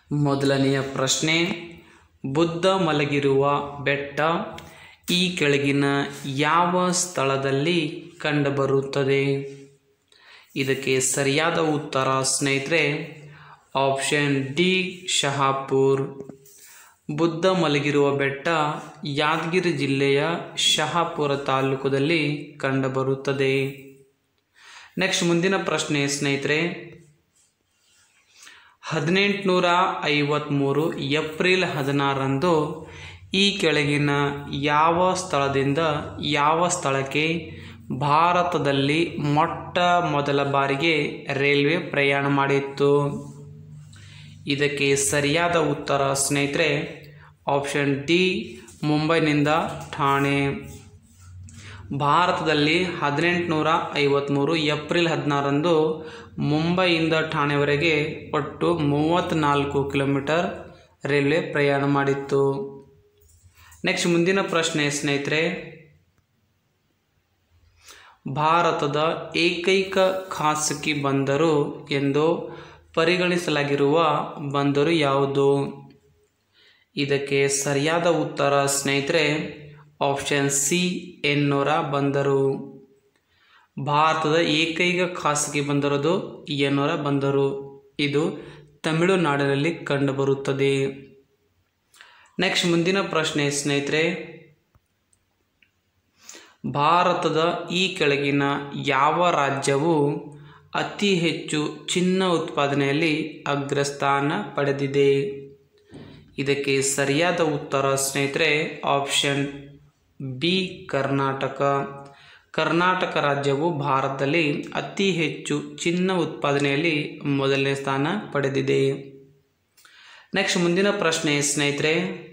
ಮೊದಲನೆಯ ಪ್ರಶ್ನೆ ಬುದ್ಧ ಮಲಗಿರುವ ಬೆಟ್ಟ ಈ ಕೆಳಗಿನ ಯಾವ ಸ್ಥಳದಲ್ಲಿ ಕಂಡುಬರುತ್ತದೆ ಇದಕ್ಕೆ ಸರಿಯಾದ ಉತ್ತರ ಸ್ನೇಹಿತರೆ ಆಪ್ಷನ್ ಡಿ ಶಹಾಪುರ್ ಬುದ್ಧ ಮಲಗಿರುವ ಬೆಟ್ಟ ಯಾದಗಿರಿ ಜಿಲ್ಲೆಯ ಶಹಾಪುರ ತಾಲೂಕದಲ್ಲಿ ಕಂಡುಬರುತ್ತದೆ ನೆಕ್ಸ್ಟ್ ಮುಂದಿನ ಪ್ರಶ್ನೆ ಸ್ನೇಹಿತರೆ ಹದಿನೆಂಟುನೂರ ಐವತ್ತ್ಮೂರು ಏಪ್ರಿಲ್ ಹದಿನಾರರಂದು ಈ ಕೆಳಗಿನ ಯಾವ ಸ್ಥಳದಿಂದ ಯಾವ ಸ್ಥಳಕ್ಕೆ ಭಾರತದಲ್ಲಿ ಮೊಟ್ಟ ಮೊದಲ ಬಾರಿಗೆ ರೈಲ್ವೆ ಪ್ರಯಾಣ ಮಾಡಿತ್ತು ಇದಕ್ಕೆ ಸರಿಯಾದ ಉತ್ತರ ಸ್ನೇಹಿತರೆ ಆಪ್ಷನ್ ಡಿ ಮುಂಬೈನಿಂದ ಠಾಣೆ ಭಾರತದಲ್ಲಿ ಹದಿನೆಂಟುನೂರ ಐವತ್ತ್ಮೂರು ಏಪ್ರಿಲ್ ಹದಿನಾರರಂದು ಮುಂಬೈಯಿಂದ ಠಾಣೆವರೆಗೆ ಒಟ್ಟು ಮೂವತ್ತ್ನಾಲ್ಕು ಕಿಲೋಮೀಟರ್ ರೈಲ್ವೆ ಪ್ರಯಾಣ ಮಾಡಿತ್ತು ನೆಕ್ಸ್ಟ್ ಮುಂದಿನ ಪ್ರಶ್ನೆ ಸ್ನೇಹಿತರೆ ಭಾರತದ ಏಕೈಕ ಖಾಸಗಿ ಬಂದರು ಎಂದು ಪರಿಗಣಿಸಲಾಗಿರುವ ಬಂದರು ಯಾವುದು ಇದಕ್ಕೆ ಸರಿಯಾದ ಉತ್ತರ ಸ್ನೇಹಿತರೆ ಆಪ್ಷನ್ ಸಿ ಎನ್ನೂರ ಬಂದರು ಭಾರತದ ಏಕೈಕ ಖಾಸಗಿ ಬಂದರದು ಎನ್ನೂರ ಬಂದರು ಇದು ತಮಿಳುನಾಡಿನಲ್ಲಿ ಕಂಡುಬರುತ್ತದೆ ನೆಕ್ಸ್ಟ್ ಮುಂದಿನ ಪ್ರಶ್ನೆ ಸ್ನೇಹಿತರೆ ಭಾರತದ ಈ ಕೆಳಗಿನ ಯಾವ ರಾಜ್ಯವು ಅತಿ ಹೆಚ್ಚು ಚಿನ್ನ ಉತ್ಪಾದನೆಯಲ್ಲಿ ಅಗ್ರಸ್ಥಾನ ಪಡೆದಿದೆ ಇದಕ್ಕೆ ಸರಿಯಾದ ಉತ್ತರ ಸ್ನೇಹಿತರೆ ಆಪ್ಷನ್ ಬಿ ಕರ್ನಾಟಕ ಕರ್ನಾಟಕ ರಾಜ್ಯವು ಭಾರತದಲ್ಲಿ ಅತಿ ಹೆಚ್ಚು ಚಿನ್ನ ಉತ್ಪಾದನೆಯಲ್ಲಿ ಮೊದಲನೇ ಸ್ಥಾನ ಪಡೆದಿದೆ ನೆಕ್ಸ್ಟ್ ಮುಂದಿನ ಪ್ರಶ್ನೆ ಸ್ನೇಹಿತರೆ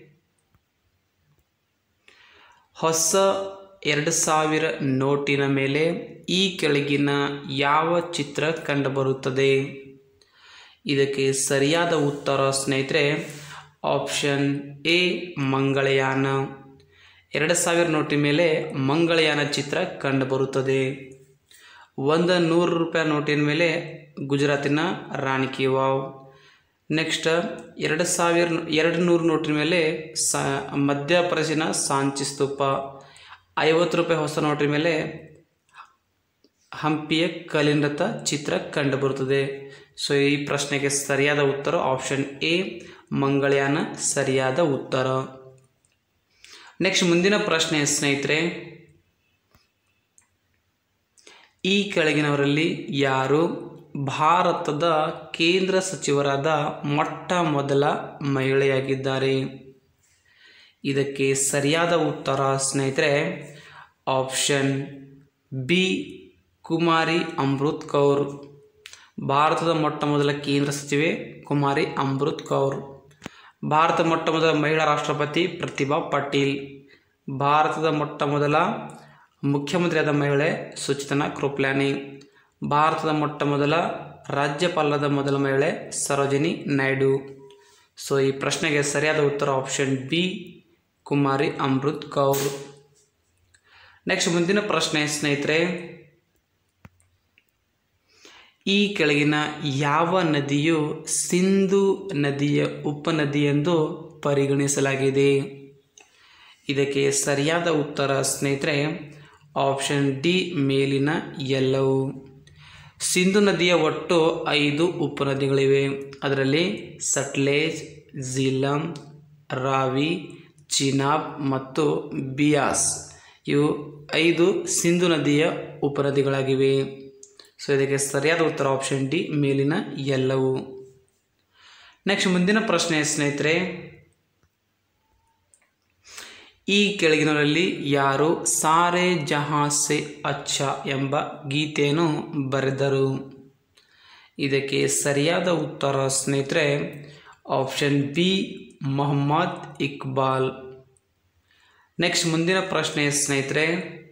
ಹೊಸ ಎರಡು ಸಾವಿರ ನೋಟಿನ ಮೇಲೆ ಈ ಕೆಳಗಿನ ಯಾವ ಚಿತ್ರ ಕಂಡುಬರುತ್ತದೆ ಇದಕ್ಕೆ ಸರಿಯಾದ ಉತ್ತರ ಸ್ನೇಹಿತರೆ ಆಪ್ಷನ್ ಎ ಮಂಗಳಯಾನ ಎರಡು ಸಾವಿರ ನೋಟಿನ ಮೇಲೆ ಮಂಗಳಯಾನ ಚಿತ್ರ ಕಂಡುಬರುತ್ತದೆ ಒಂದು ನೂರು ರೂಪಾಯಿ ನೋಟಿನ ಮೇಲೆ ಗುಜರಾತಿನ ರಾಣಿ ಕಿ ವಾವ್ ನೆಕ್ಸ್ಟ್ ಎರಡು ಸಾವಿರ ಎರಡು ನೂರು ನೋಟಿನ ಮೇಲೆ ಸ ಮಧ್ಯಪ್ರದೇಶಿನ ಸಾಂಚಿ ಸ್ತೂಪ ಐವತ್ತು ರೂಪಾಯಿ ಹೊಸ ನೋಟಿನ ಮೇಲೆ ಹಂಪಿಯ ಕಲಿನೃತ ಚಿತ್ರ ಕಂಡುಬರುತ್ತದೆ ಸೊ ಈ ಪ್ರಶ್ನೆಗೆ ಸರಿಯಾದ ಉತ್ತರ ಆಪ್ಷನ್ ಎ ಮಂಗಳಯಾನ ಸರಿಯಾದ ಉತ್ತರ ನೆಕ್ಸ್ಟ್ ಮುಂದಿನ ಪ್ರಶ್ನೆ ಸ್ನೇಹಿತರೆ ಈ ಕೆಳಗಿನವರಲ್ಲಿ ಯಾರು ಭಾರತದ ಕೇಂದ್ರ ಸಚಿವರಾದ ಮೊಟ್ಟ ಮೊದಲ ಮಹಿಳೆಯಾಗಿದ್ದಾರೆ ಇದಕ್ಕೆ ಸರಿಯಾದ ಉತ್ತರ ಸ್ನೇಹಿತರೆ ಆಪ್ಷನ್ ಬಿ ಕುಮಾರಿ ಅಮೃತ್ ಕೌರ್ ಭಾರತದ ಮೊಟ್ಟ ಮೊದಲ ಕೇಂದ್ರ ಸಚಿವೆ ಕುಮಾರಿ ಅಮೃತ್ ಕೌರ್ ಭಾರತ ಮೊಟ್ಟ ಮೊದಲ ಮಹಿಳಾ ರಾಷ್ಟ್ರಪತಿ ಪ್ರತಿಭಾ ಪಾಟೀಲ್ ಭಾರತದ ಮೊಟ್ಟ ಮೊದಲ ಮುಖ್ಯಮಂತ್ರಿಯಾದ ಮಹಿಳೆ ಸುಚಿತನಾ ಕೃಪ್ಲಾನಿ ಭಾರತದ ಮೊಟ್ಟ ಮೊದಲ ರಾಜ್ಯಪಾಲದ ಮೊದಲ ಮಹಿಳೆ ಸರೋಜಿನಿ ನಾಯ್ಡು ಸೊ ಈ ಪ್ರಶ್ನೆಗೆ ಸರಿಯಾದ ಉತ್ತರ option B Kumari Amrit Kaur next ಮುಂದಿನ ಪ್ರಶ್ನೆ ಸ್ನೇಹಿತರೆ ಈ ಕೆಳಗಿನ ಯಾವ ನದಿಯು ಸಿಂಧು ನದಿಯ ಉಪನದಿ ಎಂದು ಪರಿಗಣಿಸಲಾಗಿದೆ ಇದಕ್ಕೆ ಸರಿಯಾದ ಉತ್ತರ ಸ್ನೇಹಿತರೆ ಆಪ್ಷನ್ ಡಿ ಮೇಲಿನ ಎಲ್ಲವು ಸಿಂಧು ನದಿಯ ಒಟ್ಟು ಐದು ಉಪನದಿಗಳಿವೆ ಅದರಲ್ಲಿ ಸಟ್ಲೇಜ್ ಝೀಲಂ ರಾವಿ ಚಿನಾಬ್ ಮತ್ತು ಬಿಯಾಸ್ ಇವು ಐದು ಸಿಂಧು ನದಿಯ ಉಪನದಿಗಳಾಗಿವೆ ಸೊ ಇದಕ್ಕೆ ಸರಿಯಾದ ಉತ್ತರ ಆಪ್ಷನ್ ಡಿ ಮೇಲಿನ ಎಲ್ಲವು ನೆಕ್ಸ್ಟ್ ಮುಂದಿನ ಪ್ರಶ್ನೆ ಸ್ನೇಹಿತರೆ ಈ ಕೆಳಗಿನವರಲ್ಲಿ ಯಾರು ಸಾರೆ ಜಹಾಂ ಸೆ ಅಚ್ಚ ಎಂಬ ಗೀತೆಯನ್ನು ಬರೆದರು ಇದಕ್ಕೆ ಸರಿಯಾದ ಉತ್ತರ ಸ್ನೇಹಿತರೆ option B Mohammad Iqbal next ಮುಂದಿನ ಪ್ರಶ್ನೆ ಸ್ನೇಹಿತರೆ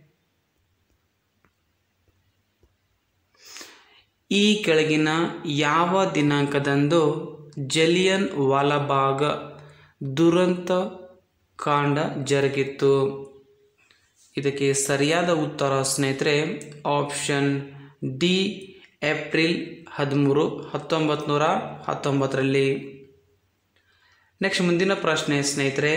ಈ ಕೆಳಗಿನ ಯಾವ ದಿನಾಂಕದಂದು ಜಲಿಯನ್ ವಾಲಾಬಾಗ್ ದುರಂತ ಕಾಂಡ ಜರುಗಿತ್ತು ಇದಕ್ಕೆ ಸರಿಯಾದ ಉತ್ತರ ಸ್ನೇಹಿತರೆ ಆಪ್ಷನ್ ಡಿ ಏಪ್ರಿಲ್ ಹದಿಮೂರು ಹತ್ತೊಂಬತ್ತು ನೂರ ಹತ್ತೊಂಬತ್ತರಲ್ಲಿ ನೆಕ್ಸ್ಟ್ ಮುಂದಿನ ಪ್ರಶ್ನೆ ಸ್ನೇಹಿತರೆ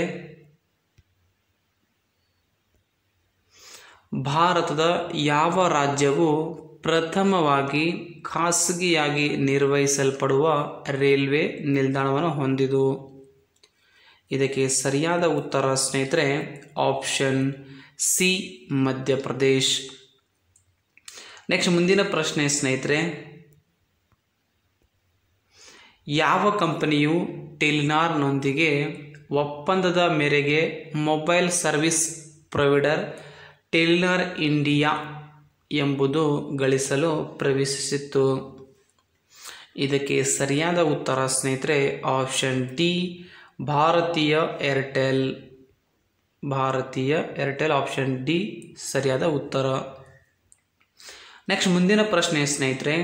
ಭಾರತದ ಯಾವ ರಾಜ್ಯವು ಪ್ರಥಮವಾಗಿ ಖಾಸಗಿಯಾಗಿ ನಿರ್ವಹಿಸಲ್ಪಡುವ ರೈಲ್ವೆ ನಿಲ್ದಾಣವನ್ನು ಹೊಂದಿದು ಇದಕ್ಕೆ ಸರಿಯಾದ ಉತ್ತರ ಸ್ನೇಹಿತರೆ ಆಪ್ಷನ್ ಸಿ ಮಧ್ಯಪ್ರದೇಶ್ ನೆಕ್ಸ್ಟ್ ಮುಂದಿನ ಪ್ರಶ್ನೆ ಸ್ನೇಹಿತರೆ ಯಾವ ಕಂಪನಿಯು ಟೆಲಿನಾರ್ನೊಂದಿಗೆ ಒಪ್ಪಂದದ ಮೇರೆಗೆ mobile service provider Telenor India ಎಂಬುದು ಗಳಿಸಲು ಪ್ರವೇಶಿಸಿತ್ತು ಇದಕ್ಕೆ ಸರಿಯಾದ ಉತ್ತರ ಸ್ನೇಹಿತರೆ option D Bharatiya Airtel Bharatiya Airtel option D ಸರಿಯಾದ ಉತ್ತರ ನೆಕ್ಸ್ಟ್ ಮುಂದಿನ ಪ್ರಶ್ನೆ ಸ್ನೇಹಿತರೆ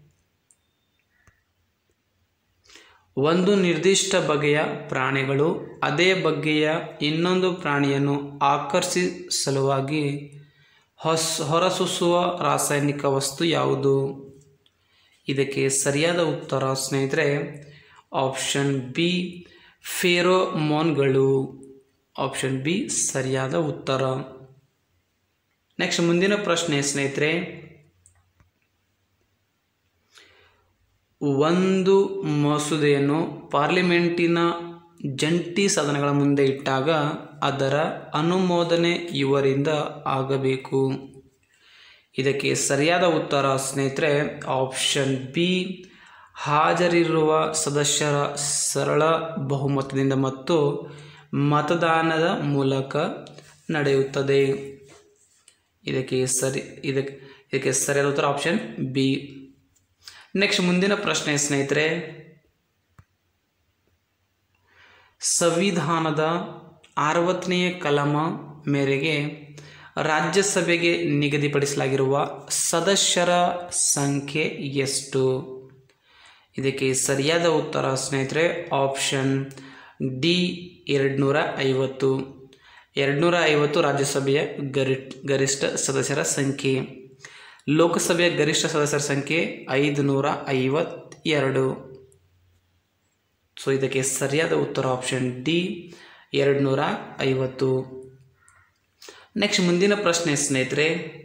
ಒಂದು ನಿರ್ದಿಷ್ಟ ಬಗೆಯ ಪ್ರಾಣಿಗಳು ಅದೇ ಬಗೆಯ ಇನ್ನೊಂದು ಪ್ರಾಣಿಯನ್ನು ಆಕರ್ಷಿಸಲುವಾಗಿ ಹೊಸ ಹೊರಸೂಸುವ ರಾಸಾಯನಿಕ ವಸ್ತು ಯಾವುದು ಇದಕ್ಕೆ ಸರಿಯಾದ ಉತ್ತರ ಸ್ನೇಹಿತರೆ ಆಪ್ಷನ್ ಬಿ ಫೇರೋಮೋನ್ಗಳು ಆಪ್ಷನ್ ಬಿ ಸರಿಯಾದ ಉತ್ತರ ನೆಕ್ಸ್ಟ್ ಮುಂದಿನ ಪ್ರಶ್ನೆ ಸ್ನೇಹಿತರೆ ಒಂದು ಮಸೂದೆಯನ್ನು ಪಾರ್ಲಿಮೆಂಟಿನ ಜಂಟಿ ಸದನಗಳ ಮುಂದೆ ಇಟ್ಟಾಗ ಅದರ ಅನುಮೋದನೆ ಇವರಿಂದ ಆಗಬೇಕು ಇದಕ್ಕೆ ಸರಿಯಾದ ಉತ್ತರ ಸ್ನೇಹಿತರೆ ಆಪ್ಷನ್ ಬಿ ಹಾಜರಿರುವ ಸದಸ್ಯರ ಸರಳ ಬಹುಮತದಿಂದ ಮತ್ತು ಮತದಾನದ ಮೂಲಕ ನಡೆಯುತ್ತದೆ ಇದಕ್ಕೆ ಸರಿ ಇದಕ್ಕೆ ಇದಕ್ಕೆ ಸರಿಯಾದ ಉತ್ತರ ಆಪ್ಷನ್ ಬಿ ನೆಕ್ಸ್ಟ್ ಮುಂದಿನ ಪ್ರಶ್ನೆ ಸ್ನೇಹಿತರೆ ಸಂವಿಧಾನದ ಅರವತ್ತನೆಯ ಕಲಮ ಮೇರೆಗೆ ರಾಜ್ಯಸಭೆಗೆ ನಿಗದಿಪಡಿಸಲಾಗಿರುವ ಸದಸ್ಯರ ಸಂಖ್ಯೆ ಎಷ್ಟು ಇದಕ್ಕೆ ಸರಿಯಾದ ಉತ್ತರ ಸ್ನೇಹಿತರೆ ಆಪ್ಷನ್ ಡಿ ಎರಡುನೂರ ಐವತ್ತು ಎರಡುನೂರ ಐವತ್ತು ರಾಜ್ಯಸಭೆಯ ಗರಿ ಗರಿಷ್ಠ ಸದಸ್ಯರ ಸಂಖ್ಯೆ ಲೋಕಸಭೆಯ ಗರಿಷ್ಠ ಸದಸ್ಯರ ಸಂಖ್ಯೆ ಐದು ನೂರ ಐವತ್ತೆರಡು ಸೊ ಇದಕ್ಕೆ ಸರಿಯಾದ ಉತ್ತರ ಆಪ್ಷನ್ ಡಿ ಎರಡು ನೂರ ಐವತ್ತು ನೆಕ್ಸ್ಟ್ ಮುಂದಿನ ಪ್ರಶ್ನೆ ಸ್ನೇಹಿತರೆ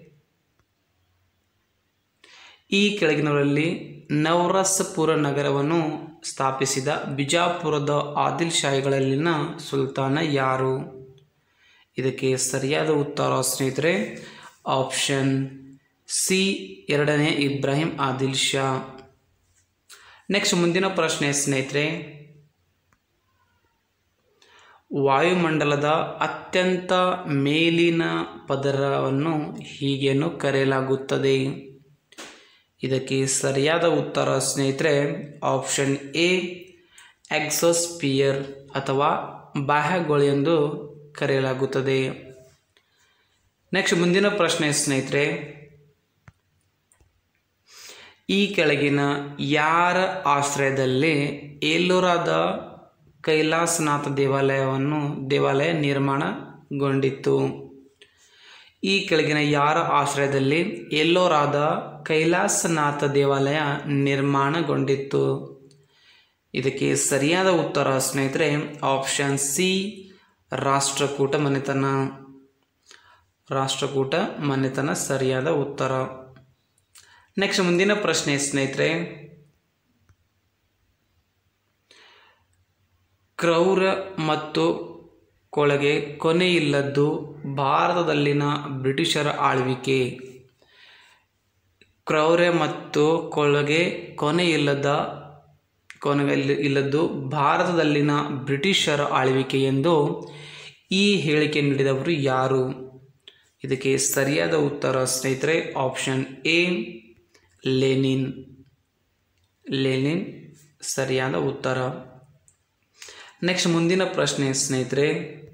ಈ ಕೆಳಗಿನವರಲ್ಲಿ ನವರಸಪುರ ನಗರವನ್ನು ಸ್ಥಾಪಿಸಿದ ಬಿಜಾಪುರದ ಆದಿಲ್ ಶಾಹಿಗಳಲ್ಲಿನ ಸುಲ್ತಾನ ಯಾರು ಇದಕ್ಕೆ ಸರಿಯಾದ ಉತ್ತರ ಸ್ನೇಹಿತರೆ ಆಪ್ಷನ್ ಸಿ ಎರಡನೇ ಇಬ್ರಾಹಿಂ ಆದಿಲ್ ಶಾ ನೆಕ್ಸ್ಟ್ ಮುಂದಿನ ಪ್ರಶ್ನೆ ಸ್ನೇಹಿತರೆ ವಾಯುಮಂಡಲದ ಅತ್ಯಂತ ಮೇಲಿನ ಪದರವನ್ನು ಹೀಗೇನು ಕರೆಯಲಾಗುತ್ತದೆ ಇದಕ್ಕೆ ಸರಿಯಾದ ಉತ್ತರ ಸ್ನೇಹಿತರೆ ಆಪ್ಷನ್ ಎ ಎಕ್ಸೋಸ್ಪಿಯರ್ ಅಥವಾ ಬಾಹ್ಯಗೋಳಿ ಎಂದು ಕರೆಯಲಾಗುತ್ತದೆ ನೆಕ್ಸ್ಟ್ ಮುಂದಿನ ಪ್ರಶ್ನೆ ಸ್ನೇಹಿತರೆ ಈ ಕೆಳಗಿನ ಯಾರ ಆಶ್ರಯದಲ್ಲಿ ಏಲೂರಾದ ಕೈಲಾಸನಾಥ ದೇವಾಲಯವನ್ನು ದೇವಾಲಯ ನಿರ್ಮಾಣಗೊಂಡಿತ್ತು ಈ ಕೆಳಗಿನ ಯಾರ ಆಶ್ರಯದಲ್ಲಿ ಎಲ್ಲೋರಾದ ಕೈಲಾಸನಾಥ ದೇವಾಲಯ ನಿರ್ಮಾಣಗೊಂಡಿತ್ತು ಇದಕ್ಕೆ ಸರಿಯಾದ ಉತ್ತರ ಸ್ನೇಹಿತರೆ ಆಪ್ಷನ್ ಸಿ ರಾಷ್ಟ್ರಕೂಟ ಮನೆತನ ರಾಷ್ಟ್ರಕೂಟ ಮನೆತನ ಸರಿಯಾದ ಉತ್ತರ ನೆಕ್ಸ್ಟ್ ಮುಂದಿನ ಪ್ರಶ್ನೆ ಸ್ನೇಹಿತರೆ ಕ್ರೌರ ಮತ್ತು ಕೊಳಗೆ ಕೊನೆಯಿಲ್ಲದ್ದು ಭಾರತದಲ್ಲಿನ ಬ್ರಿಟಿಷರ ಆಳ್ವಿಕೆ ಕ್ರೌರ್ಯ ಮತ್ತು ಕೊಳಗೆ ಕೊನೆಯಿಲ್ಲದ ಕೊನೆ ಇಲ್ಲದ್ದು ಭಾರತದಲ್ಲಿನ ಬ್ರಿಟಿಷರ ಆಳ್ವಿಕೆ ಎಂದು ಈ ಹೇಳಿಕೆ ನೀಡಿದವರು ಯಾರು ಇದಕ್ಕೆ ಸರಿಯಾದ ಉತ್ತರ ಸ್ನೇಹಿತರೆ ಆಪ್ಷನ್ ಎ ಲೆನಿನ್ ಲೆನಿನ್ ಸರಿಯಾದ ಉತ್ತರ ನೆಕ್ಸ್ಟ್ ಮುಂದಿನ ಪ್ರಶ್ನೆ ಸ್ನೇಹಿತರೆ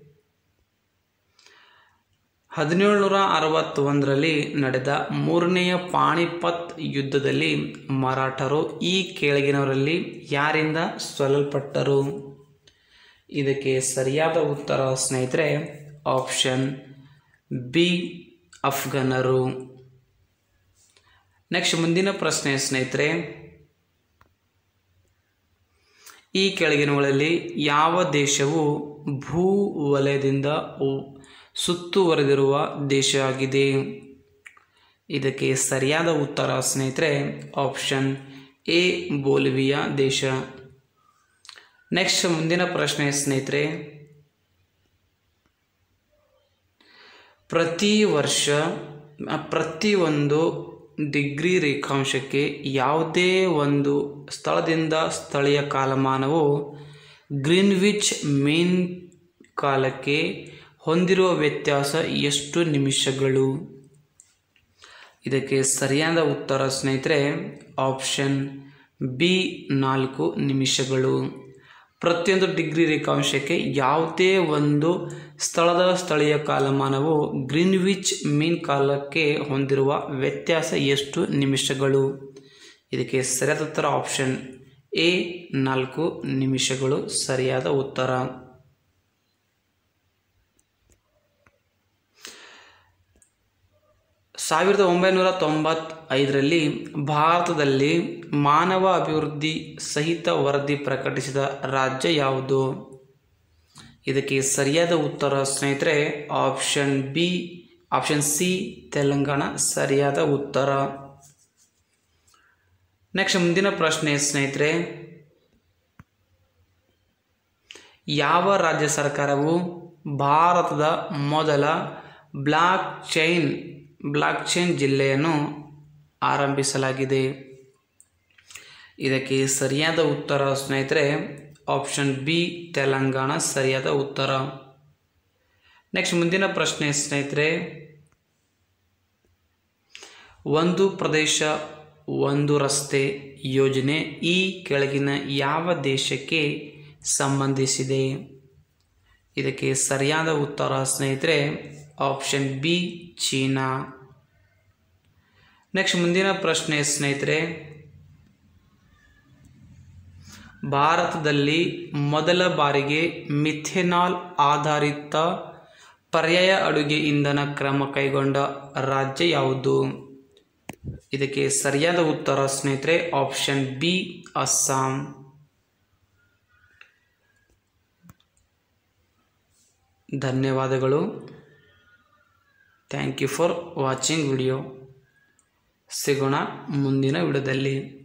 ಹದಿನೇಳುನೂರ ಅರವತ್ತೊಂದರಲ್ಲಿ ನಡೆದ ಮೂರನೆಯ ಪಾಣಿಪತ್ ಯುದ್ಧದಲ್ಲಿ ಮರಾಠರು ಈ ಕೆಳಗಿನವರಲ್ಲಿ ಯಾರಿಂದ ಸೊಲ್ಲಲ್ಪಟ್ಟರು ಇದಕ್ಕೆ ಸರಿಯಾದ ಉತ್ತರ ಸ್ನೇಹಿತರೆ ಆಪ್ಷನ್ ಬಿ ಅಫ್ಘನರು ನೆಕ್ಸ್ಟ್ ಮುಂದಿನ ಪ್ರಶ್ನೆ ಸ್ನೇಹಿತರೆ ಈ ಕೆಳಗಿನವುಗಳಲ್ಲಿ ಯಾವ ದೇಶವು ಭೂ ವಲಯದಿಂದ ಉ- ಸುತ್ತುವರೆದಿರುವ ದೇಶ ಆಗಿದೆ ಇದಕ್ಕೆ ಸರಿಯಾದ ಉತ್ತರ ಸ್ನೇಹಿತರೆ ಆಪ್ಷನ್ ಎ ಬೋಲ್ವಿಯಾ ದೇಶ ನೆಕ್ಸ್ಟ್ ಮುಂದಿನ ಪ್ರಶ್ನೆ ಸ್ನೇಹಿತರೆ ಪ್ರತಿ ವರ್ಷ ಅ, ಪ್ರತಿಯೊಂದು ಡಿಗ್ರಿ ರೇಖಾಂಶಕ್ಕೆ ಯಾವುದೇ ಒಂದು ಸ್ಥಳದಿಂದ ಸ್ಥಳೀಯ ಕಾಲಮಾನವು ಗ್ರೀನ್ವಿಚ್ ಮೇನ್ ಕಾಲಕ್ಕೆ ಹೊಂದಿರುವ ವ್ಯತ್ಯಾಸ ಎಷ್ಟು ನಿಮಿಷಗಳು ಇದಕ್ಕೆ ಸರಿಯಾದ ಉತ್ತರ ಸ್ನೇಹಿತರೆ ಆಪ್ಷನ್ ಬಿ ನಾಲ್ಕು ನಿಮಿಷಗಳು ಪ್ರತಿಯೊಂದು ಡಿಗ್ರಿ ರೇಖಾಂಶಕ್ಕೆ ಯಾವುದೇ ಒಂದು ಸ್ಥಳದ ಸ್ಥಳೀಯ ಕಾಲಮಾನವು ಗ್ರೀನ್ವಿಚ್ ಮೀನ್ ಕಾಲಕ್ಕೆ ಹೊಂದಿರುವ ವ್ಯತ್ಯಾಸ ಎಷ್ಟು ನಿಮಿಷಗಳು ಇದಕ್ಕೆ ಸರಿಯಾದ ಉತ್ತರ ಆಪ್ಷನ್ ಎ ನಾಲ್ಕು ನಿಮಿಷಗಳು ಸರಿಯಾದ ಉತ್ತರ ಸಾವಿರದ ಒಂಬೈನೂರ ತೊಂಬತ್ತೈದರಲ್ಲಿ ಭಾರತದಲ್ಲಿ ಮಾನವ ಅಭಿವೃದ್ಧಿ ಸಹಿತ ವರದಿ ಪ್ರಕಟಿಸಿದ ರಾಜ್ಯ ಯಾವುದು ಇದಕ್ಕೆ ಸರಿಯಾದ ಉತ್ತರ ಸ್ನೇಹಿತರೆ option B option C Telangana ಸರಿಯಾದ ಉತ್ತರ ನೆಕ್ಸ್ಟ್ ಮುಂದಿನ ಪ್ರಶ್ನೆ ಸ್ನೇಹಿತರೆ ಯಾವ ರಾಜ್ಯ ಸರ್ಕಾರವು ಭಾರತದ ಮೊದಲ ಬ್ಲಾಕ್ ಚೈನ್ ಬ್ಲಾಕ್ ಚೈನ್ ಜಿಲ್ಲೆಯನ್ನು ಆರಂಭಿಸಲಾಗಿದೆ ಇದಕ್ಕೆ ಸರಿಯಾದ ಉತ್ತರ ಸ್ನೇಹಿತರೆ ಆಪ್ಷನ್ ಬಿ ತೆಲಂಗಾಣ ಸರಿಯಾದ ಉತ್ತರ ನೆಕ್ಸ್ಟ್ ಮುಂದಿನ ಪ್ರಶ್ನೆ ಸ್ನೇಹಿತರೆ ಒಂದು ಪ್ರದೇಶ ಒಂದು ರಸ್ತೆ ಯೋಜನೆ ಈ ಕೆಳಗಿನ ಯಾವ ದೇಶಕ್ಕೆ ಸಂಬಂಧಿಸಿದೆ ಇದಕ್ಕೆ ಸರಿಯಾದ ಉತ್ತರ ಸ್ನೇಹಿತರೆ ಆಪ್ಷನ್ ಬಿ ಚೀನಾ ನೆಕ್ಸ್ಟ್ ಮುಂದಿನ ಪ್ರಶ್ನೆ ಸ್ನೇಹಿತರೆ ಭಾರತದಲ್ಲಿ ಮೊದಲ ಬಾರಿಗೆ ಮಿಥೆನಾಲ್ ಆಧಾರಿತ ಪರ್ಯಾಯ ಅಡುಗೆ ಇಂಧನ ಕ್ರಮ ಕೈಗೊಂಡ ರಾಜ್ಯ ಯಾವುದು ಇದಕ್ಕೆ ಸರಿಯಾದ ಉತ್ತರ ಸ್ನೇಹಿತರೆ ಆಪ್ಷನ್ ಬಿ ಅಸ್ಸಾಂ ಧನ್ಯವಾದಗಳು thank you for watching video ಸಿಗೋಣ ಮುಂದಿನ ವಿಡಿಯೋದಲ್ಲಿ